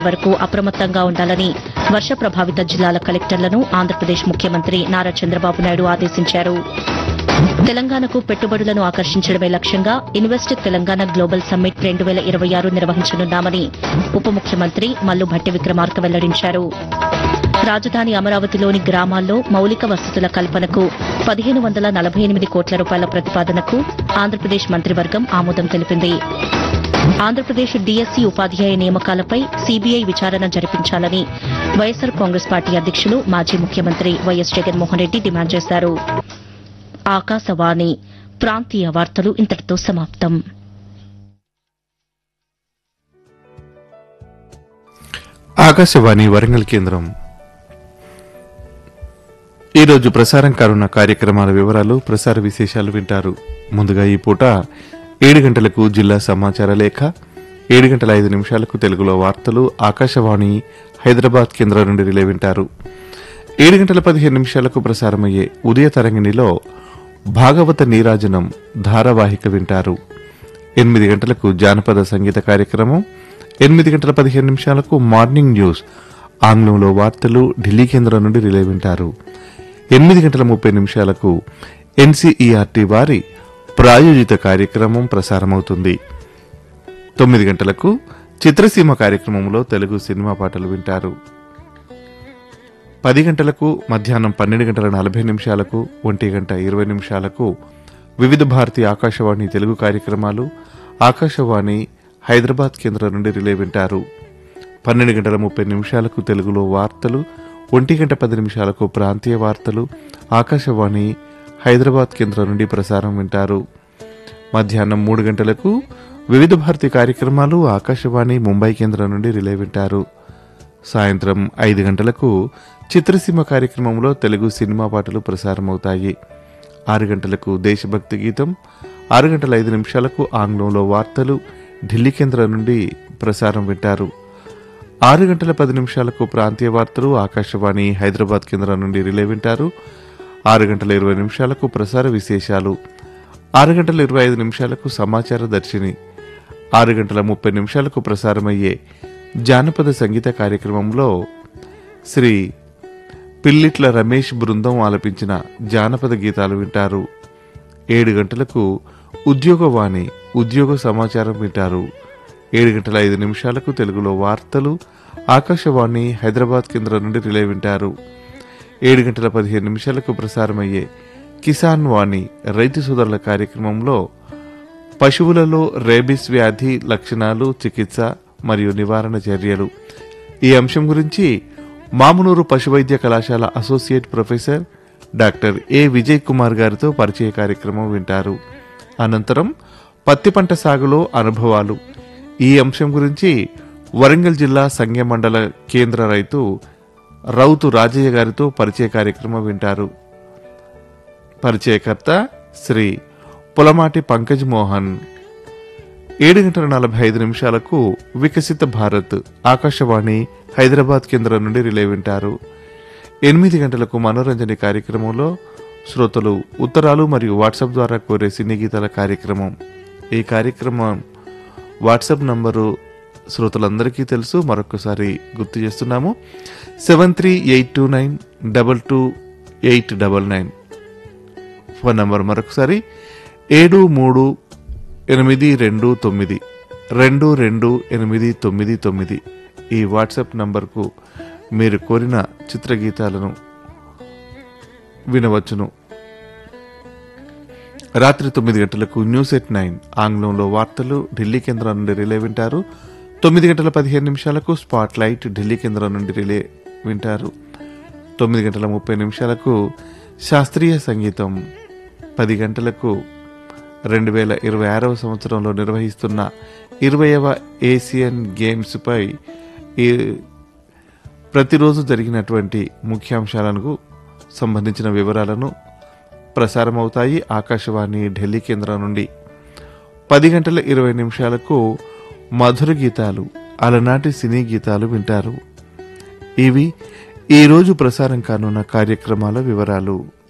వరకు అప్రమత్తంగా ఉండాలని వర్ష ప్రభావిత జిల్లాల కలెక్టర్లను ఆంధ్రప్రదేశ్ ముఖ్యమంత్రి నారా చంద్రబాబు నాయుడు ఆదేశించారు తెలంగాణకు పెట్టుబడులను ఆకర్షించడమే లక్ష్యంగా ఇన్వెస్ట్ తెలంగాణ గ్లోబల్ సమ్మిట్ రెండు వేల ఇరవై ఆరు నిర్వహించనున్నామని ఉప ముఖ్యమంత్రి మల్లు భట్టి విక్రమార్క వెల్లడించారు రాజధాని అమరావతిలోని గ్రామాల్లో మౌలిక వసతుల కల్పనకు పదిహేను వందల నలభై ఎనిమిది కోట్ల రూపాయల ప్రతిపాదనకు ఆంధ్రప్రదేశ్ మంత్రివర్గం ఆమోదం తెలిపింది ఆంధ్రప్రదేశ్ డీఎస్సీ ఉపాధ్యాయ నియామకాలపై సీబీఐ విచారణ జరిపించాలని వైఎస్సార్ కాంగ్రెస్ పార్టీ అధ్యక్షులు మాజీ ముఖ్యమంత్రి వైఎస్ జగన్మోహన్ రెడ్డి డిమాండ్ చేశారు ఆకాశవాణి ప్రాంతీయ వార్తలు ఇంతటితో సమాప్తం ఆకాశవాణి వరంగల్ కేంద్రం ఈరోజు ప్రసారం కానున్న కార్యక్రమాల వివరాలు ప్రసార విశేషాలు వింటారు ముందుగా ఈ పూట ఏడు గంటలకు జిల్లా సమాచార లేఖ ఏడు గంటల ఐదు నిమిషాలకు తెలుగులో వార్తలు ఆకాశవాణి హైదరాబాద్ కేంద్రం నుండి రిలే వింటారు ఏడు గంటల పదిహేను నిమిషాలకు ప్రసారమయ్యే ఉదయ తరంగిణిలో భాగవత నీరాజనం ధారావాహిక వింటారు ఎనిమిది గంటలకు జానపద సంగీత కార్యక్రమం ఎనిమిది గంటల పదిహేను నిమిషాలకు మార్నింగ్ న్యూస్ ఆంగ్లంలో వార్తలు ఢిల్లీ కేంద్రం నుండి రిలే వింటారు ఎనిమిది గంటల ముప్పై నిమిషాలకు ఎన్సీఈఆర్టీ వారి ప్రాయోజిత కార్యక్రమం ప్రసారమవుతుంది తొమ్మిది గంటలకు చిత్రసీమ కార్యక్రమంలో తెలుగు సినిమా పాటలు వింటారు పది గంటలకు మధ్యాహ్నం పన్నెండు గంటల నలభై నిమిషాలకు ఒంటి గంట ఇరవై నిమిషాలకు వివిధ భారతి ఆకాశవాణి తెలుగు కార్యక్రమాలు ఆకాశవాణి హైదరాబాద్ కేంద్రం నుండి రిలే వింటారు పన్నెండు గంటల ముప్పై నిమిషాలకు తెలుగులో వార్తలు ఒంటి గంట పది నిమిషాలకు ప్రాంతీయ వార్తలు ఆకాశవాణి హైదరాబాద్ కేంద్రం నుండి ప్రసారం వింటారు మధ్యాహ్నం మూడు గంటలకు వివిధ భారతి కార్యక్రమాలు ఆకాశవాణి ముంబై కేంద్రం నుండి రిలే వింటారు సాయంత్రం ఐదు గంటలకు చిత్రసీమ కార్యక్రమంలో తెలుగు సినిమా పాటలు ప్రసారమవుతాయి ఆరు గంటలకు దేశభక్తి గీతం ఆరు గంటల ఐదు నిమిషాలకు ఆంగ్లంలో వార్తలు ఢిల్లీ కేంద్రం నుండి ప్రసారం వింటారు ఆరు గంటల పది నిమిషాలకు ప్రాంతీయ వార్తలు ఆకాశవాణి హైదరాబాద్ కేంద్రం నుండి రిలే వింటారు ఆరు గంటల ఇరవై నిమిషాలకు ప్రసార విశేషాలు ఆరు గంటల ఇరవై ఐదు నిమిషాలకు సమాచార దర్శిని ఆరు గంటల ముప్పై నిమిషాలకు ప్రసారమయ్యే జానపద సంగీత కార్యక్రమంలో శ్రీ పిల్లిట్ల రమేష్ బృందం ఆలపించిన జానపద గీతాలు వింటారు ఏడు గంటలకు ఉద్యోగవాణి ఉద్యోగ సమాచారం వింటారు ఏడు గంటల ఐదు నిమిషాలకు తెలుగులో వార్తలు ఆకాశవాణి హైదరాబాద్ కేంద్రం నుండి రిలే వింటారు ఏడు గంటల పదిహేను నిమిషాలకు ప్రసారమయ్యే కిసాన్ వాణి రైతు సోదరుల కార్యక్రమంలో పశువులలో రేబిస్ వ్యాధి లక్షణాలు చికిత్స మరియు నివారణ చర్యలు ఈ అంశం గురించి మామునూరు పశువైద్య కళాశాల associate professor doctor A Vijay Kumar గారితో పరిచయ కార్యక్రమం వింటారు అనంతరం పత్తి పంట సాగులో అనుభవాలు ఈ అంశం గురించి వరంగల్ జిల్లా సంఘ మండల కేంద్ర రైతు రౌతు రాజయ్య గారితో పరిచయ కార్యక్రమం వింటారు పరిచయకర్త శ్రీ పులమాటి పంకజ్ మోహన్ ఏడు గంటల నలభై ఐదు నిమిషాలకు వికసిత భారత్ ఆకాశవాణి హైదరాబాద్ కేంద్రం నుండి రిలే వింటారు ఎనిమిది గంటలకు మనోరంజన కార్యక్రమంలో శ్రోతలు ఉత్తరాలు మరియు వాట్సాప్ ద్వారా కోరే సినీ గీతాల కార్యక్రమం ఈ కార్యక్రమం వాట్సాప్ నంబరు శ్రోతలందరికీ తెలుసు మరొకసారి గుర్తు చేస్తున్నాము seven three eight two nine double two eight double nine phone number మరొకసారి ఏడు మూడు ఎనిమిది రెండు తొమ్మిది రెండు రెండు ఎనిమిది తొమ్మిది తొమ్మిది ఈ వాట్సాప్ నంబర్కు మీరు కోరిన చిత్రగీతాలను వినవచ్చును రాత్రి తొమ్మిది గంటలకు న్యూస్ ఎట్ నైన్ ఆంగ్లంలో వార్తలు ఢిల్లీ కేంద్రం నుండి రిలే వింటారు తొమ్మిది గంటల పదిహేను నిమిషాలకు స్పాట్ లైట్ ఢిల్లీ కేంద్రం నుండి రిలే వింటారు తొమ్మిది గంటల ముప్పై నిమిషాలకు శాస్త్రీయ సంగీతం పది గంటలకు రెండు వేల ఇరవై ఆరవ సంవత్సరంలో నిర్వహిస్తున్న ఇరవైవ ఏసియన్ గేమ్స్పై ఈ ప్రతిరోజు జరిగినటువంటి ముఖ్యాంశాలకు సంబంధించిన వివరాలను ప్రసారమవుతాయి ఆకాశవాణి ఢిల్లీ కేంద్రం నుండి పది గంటల ఇరవై నిమిషాలకు మధుర గీతాలు అలనాటి సినీ గీతాలు వింటారు ఇవి ఈ రోజు ప్రసారం కానున్న కార్యక్రమాల వివరాలు